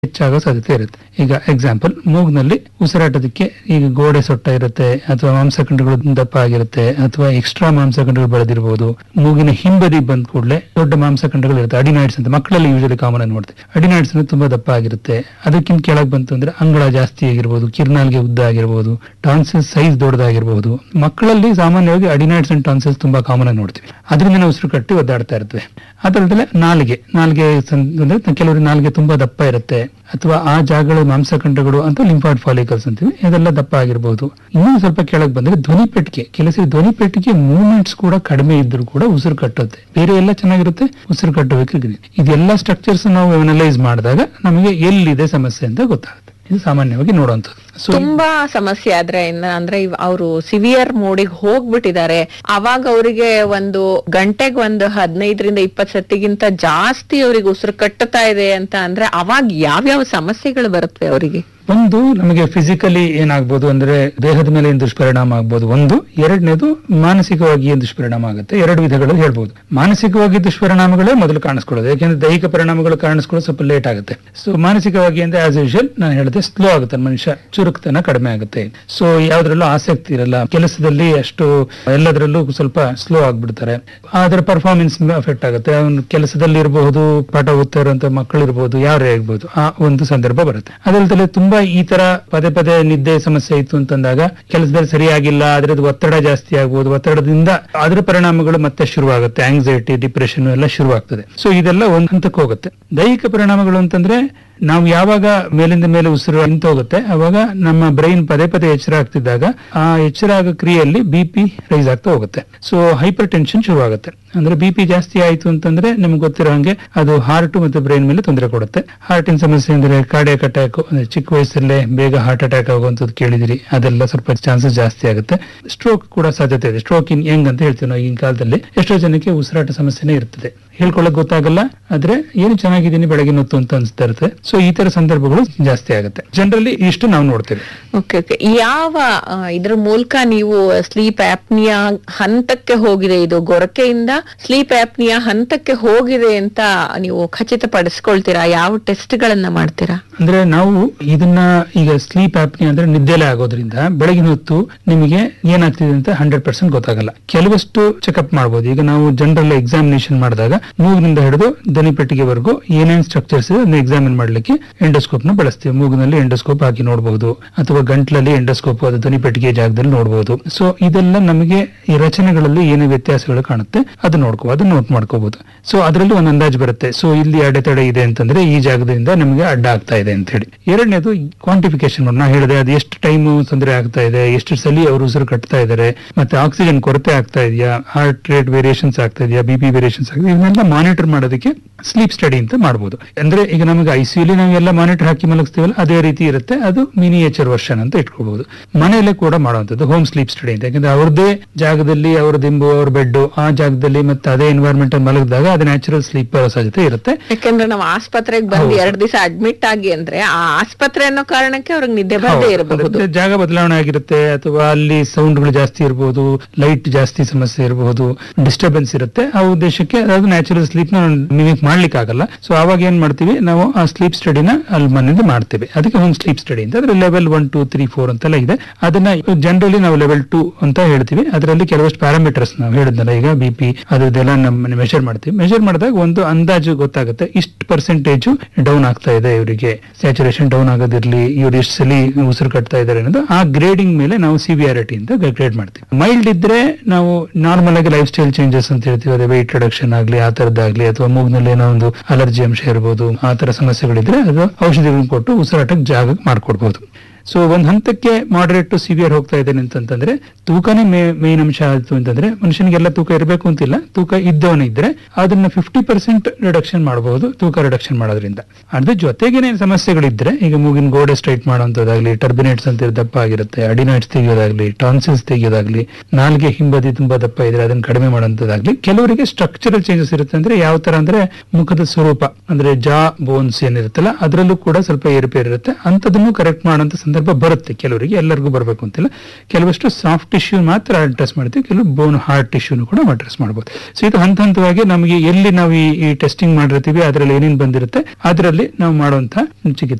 ಹೆಚ್ಚಾಗೋ ಸಾಧ್ಯತೆ ಇರುತ್ತೆ ಈಗ ಎಕ್ಸಾಂಪಲ್ ಮೂಗ್ನಲ್ಲಿ ಉಸಿರಾಟದಕ್ಕೆ ಈಗ ಗೋಡೆ ಸೊಟ್ಟ ಇರುತ್ತೆ ಅಥವಾ ಮಾಂಸಖಂಡಗಳು ದಪ್ಪ ಆಗಿರುತ್ತೆ ಅಥವಾ ಎಕ್ಸ್ಟ್ರಾ ಮಾಂಸಖಂಡಗಳು ಬೆಳೆದಿರಬಹುದು ಮೂಗಿನ ಹಿಂಬದಿ ಬಂದ ಕೂಡಲೇ ದೊಡ್ಡ ಮಾಂಸಖಂಡಗಳು ಇರುತ್ತೆ ಅಡಿನಾಯ್ಡ್ಸ್ ಅಂತ ಮಕ್ಕಳಲ್ಲಿ ಯೂಶಲಿ ಕಾಮನ್ ಆಗಿ ನೋಡ್ತೀವಿ ಅಡಿನಾಯ್ಡ್ಸ್ ತುಂಬಾ ದಪ್ಪ ಆಗಿರುತ್ತೆ ಅದಕ್ಕಿಂತ ಕೆಳಗೆ ಬಂತು ಅಂದ್ರೆ ಅಂಗಳ ಜಾಸ್ತಿ ಆಗಿರ್ಬೋದು ಕಿರ್ನಾಲ್ಗೆ ಉದ್ದ ಆಗಿರ್ಬೋದು ಟಾನ್ಸಿಲ್ಸ್ ಸೈಜ್ ದೊಡ್ಡದಾಗಿರ್ಬೋದು ಮಕ್ಕಳಲ್ಲಿ ಸಾಮಾನ್ಯವಾಗಿ ಅಡಿನಾಯ್ಡ್ಸ್ ಅಂಡ್ ಟಾನ್ಸಿಲ್ಸ್ ತುಂಬಾ ಕಾಮನ್ ಆಗಿ ನೋಡ್ತೀವಿ ಅದರಿಂದ ನಾವು ಉಸಿರು ಕಟ್ಟಿ ಒದ್ದಾಡ್ತಾ ಇರ್ತೇವೆ ಅದಲ್ಲದೆ ನಾಲಿಗೆ ನಾಲಿಗೆ ಸಂ- ಅಂದ್ರೆ ಕೆಲವರಿಗೆ ನಾಲಿಗೆ ತುಂಬಾ ದಪ್ಪ ಇರುತ್ತೆ ಅಥವಾ ಆ ಜಾಗಗಳು ಮಾಂಸಖಂಡಗಳು ಅಂತ ಲಿಂಫಾಯ್ಡ್ ಫಾಲಿಕಲ್ಸ್ ಅಂತೀವಿ ಇದೆಲ್ಲ ದಪ್ಪ ಆಗಿರಬಹುದು ಇನ್ನೂ ಸ್ವಲ್ಪ ಕೆಳಗೆ ಬಂದ್ರೆ ಧ್ವನಿ ಪೆಟ್ಟಿಗೆ ಕೆಲಸ ಧ್ವನಿ ಪೆಟ್ಟಿಗೆ ಮೂವ್ಮೆಂಟ್ಸ್ ಕೂಡ ಕಡಿಮೆ ಇದ್ರೂ ಕೂಡ ಉಸಿರು ಕಟ್ಟುತ್ತೆ ಬೇರೆ ಎಲ್ಲ ಚೆನ್ನಾಗಿರುತ್ತೆ ಉಸಿರು ಕಟ್ಟಬೇಕು ಇದೆಲ್ಲ ಸ್ಟ್ರಕ್ಚರ್ಸ್ ನಾವು ಅನಲೈಸ್ ಮಾಡಿದಾಗ ನಮಗೆ ಎಲ್ಲಿದೆ ಸಮಸ್ಯೆ ಅಂತ ಗೊತ್ತಾಗುತ್ತೆ ಇದು ಸಾಮಾನ್ಯವಾಗಿ ನೋಡುವಂಥದ್ದು ಸೊ ತುಂಬಾ ಸಮಸ್ಯೆ ಆದ್ರೆ ಇನ್ನ ಅಂದ್ರೆ ಅವರು ಸಿವಿಯರ್ ಮೋಡಿಗೆ ಹೋಗ್ಬಿಟ್ಟಿದ್ದಾರೆ ಅವಾಗ ಅವರಿಗೆ ಒಂದು ಗಂಟೆಗೆ ಒಂದು ಹದಿನೈದರಿಂದ ಇಪ್ಪತ್ ಸತಿಗಿಂತ ಜಾಸ್ತಿ ಅವರಿಗೆ ಉಸಿರು ಕಟ್ಟುತ್ತಾ ಇದೆ ಅಂತ ಅಂದ್ರೆ ಅವಾಗ ಯಾವ್ಯಾವ ಸಮಸ್ಯೆಗಳು ಬರುತ್ತವೆ ಅವರಿಗೆ ಒಂದು ನಮಗೆ ಫಿಸಿಕಲಿ ಏನಾಗ್ಬೋದು ಅಂದ್ರೆ ದೇಹದ ಮೇಲೆ ಏನ್ ದುಷ್ಪರಿಣಾಮ ಆಗ್ಬೋದು ಒಂದು ಎರಡನೇದು ಮಾನಸಿಕವಾಗಿ ಏನ್ ದುಷ್ಪರಿಣಾಮ ಆಗುತ್ತೆ ಎರಡು ವಿಧಗಳು ಹೇಳ್ಬೋದು ಮಾನಸಿಕವಾಗಿ ದುಷ್ಪರಿಣಾಮಗಳೇ ಮೊದಲು ಕಾಣಿಸ್ಕೊಳ್ಳೋದು ಯಾಕೆಂದ್ರೆ ದೈಹಿಕ ಪರಿಣಾಮಗಳು ಕಾಣಿಸ್ಕೊಳ್ಳೋದು ಸ್ವಲ್ಪ ಲೇಟ್ ಆಗುತ್ತೆ ಸೊ ಮಾನಸಿಕವಾಗಿ ಅಂದ್ರೆ ಆಸ್ ಯೂಶಲ್ ನಾನು ಹೇಳಿದೆ ಸ್ಲೋ ಆಗುತ್ತೆ ಮನುಷ್ಯ ಚುರುಕ್ತನ ಕಡಿಮೆ ಆಗುತ್ತೆ ಸೊ ಯಾವ್ದ್ರಲ್ಲೂ ಆಸಕ್ತಿ ಇರಲ್ಲ ಕೆಲಸದಲ್ಲಿ ಅಷ್ಟು ಎಲ್ಲದರಲ್ಲೂ ಸ್ವಲ್ಪ ಸ್ಲೋ ಆಗ್ಬಿಡ್ತಾರೆ ಅದರ ಪರ್ಫಾರ್ಮೆನ್ಸ್ ಅಫೆಕ್ಟ್ ಆಗುತ್ತೆ ಅವನು ಕೆಲಸದಲ್ಲಿ ಇರಬಹುದು ಪಾಠ ಓದ್ತಾ ಇರುವಂತ ಮಕ್ಕಳು ಇರಬಹುದು ಯಾರೇ ಆಗ್ಬಹುದು ಆ ಒಂದು ಸಂದರ್ಭ ಬರುತ್ತೆ ಅದಲ್ಲದೆ ತುಂಬಾ ಈ ತರ ಪದೇ ಪದೇ ನಿದ್ದೆ ಸಮಸ್ಯೆ ಇತ್ತು ಅಂತಂದಾಗ ಕೆಲಸದಲ್ಲಿ ಸರಿಯಾಗಿಲ್ಲ ಅದ್ರದ್ದು ಒತ್ತಡ ಜಾಸ್ತಿ ಆಗ್ಬೋದು ಒತ್ತಡದಿಂದ ಅದರ ಪರಿಣಾಮಗಳು ಮತ್ತೆ ಶುರುವಾಗುತ್ತೆ ಆಂಗ್ಸೈಟಿ ಡಿಪ್ರೆಷನ್ ಎಲ್ಲ ಶುರುವಾಗ್ತದೆ ಸೊ ಇದೆಲ್ಲ ಒಂದ್ ಹಂತಕ್ಕೆ ಹೋಗುತ್ತೆ ದೈಹಿಕ ಪರಿಣಾಮಗಳು ಅಂತಂದ್ರೆ ನಾವು ಯಾವಾಗ ಮೇಲಿಂದ ಮೇಲೆ ಉಸಿರು ನಿಂತು ಹೋಗುತ್ತೆ ಅವಾಗ ನಮ್ಮ ಬ್ರೈನ್ ಪದೇ ಪದೇ ಎಚ್ಚರ ಆಗ್ತಿದ್ದಾಗ ಆ ಎಚ್ಚರ ಆಗೋ ಕ್ರಿಯೆಯಲ್ಲಿ ಬಿ ಪಿ ರೈಸ್ ಆಗ್ತಾ ಹೋಗುತ್ತೆ ಸೊ ಹೈಪರ್ ಟೆನ್ಷನ್ ಶುರುವಾಗುತ್ತೆ ಅಂದ್ರೆ ಬಿ ಪಿ ಜಾಸ್ತಿ ಆಯ್ತು ಅಂತಂದ್ರೆ ನಿಮ್ಗೆ ಗೊತ್ತಿರೋ ಹಂಗೆ ಅದು ಹಾರ್ಟ್ ಮತ್ತು ಬ್ರೈನ್ ಮೇಲೆ ತೊಂದರೆ ಕೊಡುತ್ತೆ ಹಾರ್ಟಿನ ಸಮಸ್ಯೆ ಅಂದ್ರೆ ಕಾರ್ಡಿಯಕ್ ಅಟ್ಯಾಕ್ ಚಿಕ್ಕ ವಯಸ್ಸಲ್ಲೇ ಬೇಗ ಹಾರ್ಟ್ ಅಟ್ಯಾಕ್ ಆಗುವಂತದ್ದು ಕೇಳಿದಿರಿ ಅದೆಲ್ಲ ಸ್ವಲ್ಪ ಚಾನ್ಸಸ್ ಜಾಸ್ತಿ ಆಗುತ್ತೆ ಸ್ಟ್ರೋಕ್ ಕೂಡ ಸಾಧ್ಯತೆ ಇದೆ ಸ್ಟ್ರೋಕ್ ಇನ್ ಹೆಂಗ್ ಅಂತ ಹೇಳ್ತೀವಿ ನಾವು ಈಗಿನ ಕಾಲದಲ್ಲಿ ಎಷ್ಟೋ ಜನಕ್ಕೆ ಉಸಿರಾಟ ಸಮಸ್ಯೆನೇ ಇರ್ತದೆ ಹೇಳ್ಕೊಳ್ಳೋಕೆ ಗೊತ್ತಾಗಲ್ಲ ಆದ್ರೆ ಏನು ಚೆನ್ನಾಗಿದ್ದೀನಿ ಬೆಳಗಿನ ಹೊತ್ತು ಅಂತ ಅನ್ಸ್ತಾ ಇರುತ್ತೆ ಸೊ ಈ ತರ ಸಂದರ್ಭಗಳು ಜಾಸ್ತಿ ಆಗುತ್ತೆ ಜನರಲಿ ಇಷ್ಟು ನಾವು ನೋಡ್ತೇವೆ ಓಕೆ ಓಕೆ ಯಾವ ಆ, ಇದ್ರ ಮೂಲಕ ನೀವು ಸ್ಲೀಪ್ ಆಪ್ನಿಯಾ ಹಂತಕ್ಕೆ ಹೋಗಿದೆ ಇದು ಗೊರಕೆಯಿಂದ ಸ್ಲೀಪ್ ಆಪ್ನಿಯಾ ಹಂತಕ್ಕೆ ಹೋಗಿದೆ ಅಂತ ನೀವು ಖಚಿತಪಡಿಸ್ಕೊಳ್ತೀರಾ ಯಾವ ಟೆಸ್ಟ್ ಗಳನ್ನ ಮಾಡ್ತೀರಾ ಅಂದ್ರೆ ನಾವು ಇದನ್ನ ಈಗ ಸ್ಲೀಪ್ ಆಪ್ನಿ ಅಂದ್ರೆ ನಿದ್ದೆಲೆ ಆಗೋದ್ರಿಂದ ಬೆಳಗಿನ ಹೊತ್ತು ನಿಮಗೆ ಏನಾಗ್ತಿದೆ ಅಂತ ಹಂಡ್ರೆಡ್ ಪರ್ಸೆಂಟ್ ಗೊತ್ತಾಗಲ್ಲ ಕೆಲವಷ್ಟು ಚೆಕಪ್ ಮಾಡಬಹುದು ಈಗ ನಾವು ಜನರಲ್ ಎಕ್ಸಾಮಿನೇಷನ್ ಮಾಡಿದಾಗ ಮೂಗಿನಿಂದ ಹಿಡಿದು ದನಿಪೆಟ್ಟಿಗೆವರೆಗೂ ಏನೇನ್ ಸ್ಟ್ರಕ್ಚರ್ಸ್ ಇದೆ ಅದನ್ನ ಎಕ್ಸಾಮಿನ್ ಮಾಡ್ಲಿಕ್ಕೆ ಎಂಡೋಸ್ಕೋಪ್ ನ ಬಳಸ್ತೀವಿ ಮೂಗಿನಲ್ಲಿ ಎಂಡೋಸ್ಕೋಪ್ ಹಾಕಿ ನೋಡಬಹುದು ಅಥವಾ ಗಂಟ್ಲಲ್ಲಿ ಎಂಡೋಸ್ಕೋಪ್ ಅದು ದನಿಪೆಟ್ಟಿಗೆ ಜಾಗದಲ್ಲಿ ನೋಡಬಹುದು ಸೊ ಇದೆಲ್ಲ ನಮಗೆ ಈ ರಚನೆಗಳಲ್ಲಿ ಏನೇ ವ್ಯತ್ಯಾಸಗಳು ಕಾಣುತ್ತೆ ಅದು ನೋಡ್ಕೋ ಅದು ನೋಟ್ ಮಾಡ್ಕೋಬಹುದು ಸೊ ಅದರಲ್ಲಿ ಒಂದು ಅಂದಾಜು ಬರುತ್ತೆ ಸೊ ಇಲ್ಲಿ ಅಡೆತಡೆ ಇದೆ ಅಂತಂದ್ರೆ ಈ ಜಾಗದಿಂದ ನಮಗೆ ಅಡ್ಡ ಆಗ್ತಾ ಇದೆ ಅಂತ ಹೇಳಿ ಎರಡನೇದು ಕ್ವಾಂಟಿಫಿಕೇಶನ್ ನಾ ಹೇಳಿದೆ ಅದು ಎಷ್ಟು ಟೈಮ್ ತೊಂದರೆ ಆಗ್ತಾ ಇದೆ ಎಷ್ಟು ಸಲ ಅವರು ಉಸಿರು ಕಟ್ತಾ ಇದ್ದಾರೆ ಮತ್ತೆ ಆಕ್ಸಿಜನ್ ಕೊರತೆ ಆಗ್ತಾ ಇದೆಯಾ ಹಾರ್ಟ್ ರೇಟ್ ವೇರಿಯೇಷನ್ಸ್ ಆಗ್ತಾ ಇದೆಯಾ ಬಿ ಪಿ ವೇರಿಯೇಷನ್ಸ್ ಆಗ್ತಾ ಇವನ್ನೆಲ್ಲ ಮಾನಿಟರ್ ಮಾಡೋದಕ್ಕೆ ಸ್ಲೀಪ್ ಸ್ಟಡಿ ಅಂತ ಮಾಡಬಹುದು ಅಂದ್ರೆ ಈಗ ನಮಗೆ ಐಸಿಯುಲಿ ನಾವೆಲ್ಲ ಮಾನಿಟರ್ ಹಾಕಿ ಮಲಗಿಸ್ತೀವಲ್ಲ ಅದೇ ರೀತಿ ಇರುತ್ತೆ ಅದು ಮಿನಿಯೇಚರ್ ವರ್ಷನ್ ಅಂತ ಇಟ್ಕೋಬಹುದು ಮನೆಯಲ್ಲೇ ಕೂಡ ಮಾಡುವಂತದ್ದು ಹೋಮ್ ಸ್ಲೀಪ್ ಸ್ಟಡಿ ಅಂತ ಯಾಕಂದ್ರೆ ಅವ್ರದ್ದೇ ಜಾಗದಲ್ಲಿ ಅವ್ರ ದಿಂಬು ಅವ್ರ ಬೆಡ್ ಆ ಜಾಗದಲ್ಲಿ ಮತ್ತೆ ಅದೇ ಎನ್ವೈರ್ಮೆಂಟ್ ಅಲ್ಲಿ ಮಲಗಿದಾಗ ಅದು ನ್ಯಾಚುರಲ್ ಸ್ಲೀಪ್ ಬರೋ ಸಾಧ್ಯತೆ ಇರುತ್ತೆ ಯಾಕಂದ್ರೆ ನಾವು ಆಸ್ಪತ್ರೆಗೆ ಬಂದು ಹೌದು. ಎರಡ್ ದಿವಸ ಅಡ್ಮಿಟ್ ಆಗಿ ಅಂದ್ರೆ ಆ ಆಸ್ಪತ್ರೆ ಅನ್ನೋ ಕಾರಣಕ್ಕೆ ಅವ್ರಿಗೆ ನಿದ್ದೆ ಬರದೇ ಹೌದು. ಇರಬಹುದು ಅದಕ್ಕೆ ಜಾಗ ಬದಲಾವಣೆ ಆಗಿರುತ್ತೆ ಅಥವಾ ಅಲ್ಲಿ ಸೌಂಡ್ಗಳು ಜಾಸ್ತಿ ಇರಬಹುದು ಲೈಟ್ ಜಾಸ್ತಿ ಸಮಸ್ಯೆ ಇರಬಹುದು ಡಿಸ್ಟರ್ಬೆನ್ಸ್ ಇರುತ್ತೆ ಆ ಉದ್ದೇಶಕ್ಕೆ ಅದು ನ್ಯಾಚುರಲ್ ಸ್ಲೀಪ್ ನ ಮಿಮಿಕ್ ಮಾಡ್ಲಿಕ್ಕೆ ಆಗಲ್ಲ ಸೊ ಅವಾಗ ಏನ್ ಮಾಡ್ತೀವಿ ನಾವು ಆ ಸ್ಲೀಪ್ ಸ್ಟಡಿನ ಅಲ್ಲಿ ಮನೆಯಿಂದ ಮಾಡ್ತೇವೆ ಅದಕ್ಕೆ ಹೋಮ್ ಸ್ಲೀಪ್ ಸ್ಟಡಿ ಅಂತ ಅದ್ರ level one two three four ಅಂತೆಲ್ಲ ಇದೆ ಅದನ್ನ ಜನರಲಿ ನಾವು ಲೆವೆಲ್ ಟೂ ಅಂತ ಹೇಳ್ತೀವಿ ಅದರಲ್ಲಿ ಕೆಲವಷ್ಟು ಪ್ಯಾರಾಮೀಟರ್ಸ್ ನಾವು ಹೇಳಿದ್ನಲ್ಲ ಈಗ ಬಿ ಪಿ ಅದೆಲ್ಲ ನಮ್ಮ ಮೆಷರ್ ಮಾಡ್ತೀವಿ ಮೆಷರ್ ಮಾಡಿದಾಗ ಒಂದು ಅಂದಾಜು ಗೊತ್ತಾಗುತ್ತೆ ಇಷ್ಟು ಪರ್ಸೆಂಟೇಜ್ ಡೌನ್ ಆಗ್ತಾ ಇದೆ ಇವರಿಗೆ ಸ್ಯಾಚುರೇಷನ್ ಡೌನ್ ಆಗೋದಿರ್ಲಿ ಇವ್ರು ಎಷ್ಟು ಸಲ ಉಸಿರು ಕಟ್ತಾ ಇದ್ದಾರೆ ಅನ್ನೋದು ಆ ಗ್ರೇಡಿಂಗ್ ಮೇಲೆ ನಾವು ಸಿವಿಯಾರಿಟಿ ಅಂತ ಗ್ರೇಡ್ ಮಾಡ್ತೀವಿ ಮೈಲ್ಡ್ ಇದ್ರೆ ನಾವು ನಾರ್ಮಲ್ ಆಗಿ ಲೈಫ್ ಸ್ಟೈಲ್ ಚೇಂಜಸ್ ಅಂತ ಹೇಳ್ತೀವಿ ಅದೇ ವೆಯ್ಟ್ ರಿಡಕ್ಷನ್ ಆಗ್ಲಿ ಆ ತರದ್ದಾಗ್ಲಿ ಅಥವಾ ಮೂಗ್ನಲ್ಲಿ ಏನೋ ಒಂದು ಅಲರ್ಜಿ ಅಂಶ ಇರಬಹುದು ಆ ತರ ಸಮಸ್ಯೆಗಳಿದ್ರೆ ಅದು ಔಷಧಿಗಳನ್ನ ಕೊಟ್ಟು ಉಸಿರಾಟಕ್ಕೆ ಜಾಗ ಮಾಡ್ಕೊಡ್ಬಹುದು ಸೊ ಒಂದ್ ಹಂತಕ್ಕೆ ಮಾಡರೇಟ್ ಟು ಸಿವಿಯರ್ ಹೋಗ್ತಾ ಇದ್ದೇನೆ ಅಂತಂದ್ರೆ ತೂಕನೇ ಮೇನ್ ಅಂಶ ಆಯ್ತು ಅಂತಂದ್ರೆ ಮನುಷ್ಯನಿಗೆಲ್ಲ ತೂಕ ಇರಬೇಕು ಅಂತಿಲ್ಲ ತೂಕ ಇದ್ದವನ ಇದ್ರೆ ಅದನ್ನ ಫಿಫ್ಟಿ ಪರ್ಸೆಂಟ್ ರಿಡಕ್ಷನ್ ಮಾಡಬಹುದು ತೂಕ ರಿಡಕ್ಷನ್ ಮಾಡೋದ್ರಿಂದ ಅದ್ರ ಜೊತೆಗೇನೆ ಸಮಸ್ಯೆಗಳಿದ್ರೆ ಈಗ ಮೂಗಿನ ಗೋಡೆ ಸ್ಟ್ರೈಟ್ ಮಾಡುವಂತದ್ದಾಗ್ಲಿ ಟರ್ಬಿನೇಟ್ಸ್ ಅಂತ ದಪ್ಪ ಆಗಿರುತ್ತೆ ಅಡಿನೈಟ್ಸ್ ತೆಗೆಯೋದಾಗ್ಲಿ ಟಾನ್ಸಿಲ್ಸ್ ತೆಗೆಯೋದಾಗ್ಲಿ ನಾಲ್ಗೆ ಹಿಂಬದಿ ತುಂಬಾ ದಪ್ಪ ಇದ್ರೆ ಅದನ್ನ ಕಡಿಮೆ ಮಾಡುವಂತದ್ದಾಗ್ಲಿ ಕೆಲವರಿಗೆ ಸ್ಟ್ರಕ್ಚರಲ್ ಚೇಂಜಸ್ ಇರುತ್ತೆ ಅಂದ್ರೆ ಯಾವ ತರ ಅಂದ್ರೆ ಮುಖದ ಸ್ವರೂಪ ಅಂದ್ರೆ ಜಾ ಬೋನ್ಸ್ ಏನಿರುತ್ತಲ್ಲ ಅದರಲ್ಲೂ ಕೂಡ ಸ್ವಲ್ಪ ಏರುಪೇರು ಇರುತ್ತೆ ಅಂತದನ್ನು ಕರೆಕ್ಟ್ ಮಾಡುವಂತ ಸಂದರ್ಭ ಬರುತ್ತೆ ಕೆಲವರಿಗೆ ಎಲ್ಲರಿಗೂ ಬರಬೇಕು ಅಂತಿಲ್ಲ ಕೆಲವಷ್ಟು ಸಾಫ್ಟ್ ಟಿಶ್ಯೂ ಮಾತ್ರ ಅಡ್ರೆಸ್ ಮಾಡ್ತೀವಿ ಕೆಲವು ಬೋನ್ ಹಾರ್ಡ್ ಟಿಶ್ಯೂನು ಕೂಡ ಅಡ್ರೆಸ್ ಮಾಡ್ಬೋದು ಸೊ ಇದು ಹಂತ ಹಂತವಾಗಿ ನಮಗೆ ಎಲ್ಲಿ ನಾವು ಈ ಟೆಸ್ಟಿಂಗ್ ಮಾಡಿರ್ತೀವಿ ಅದರಲ್ಲಿ ಏನೇನು ಬಂದಿರುತ್ತೆ ಅದರಲ್ಲಿ ನಾವು ಮಾಡುವಂತ ಚಿಕಿತ್ಸೆ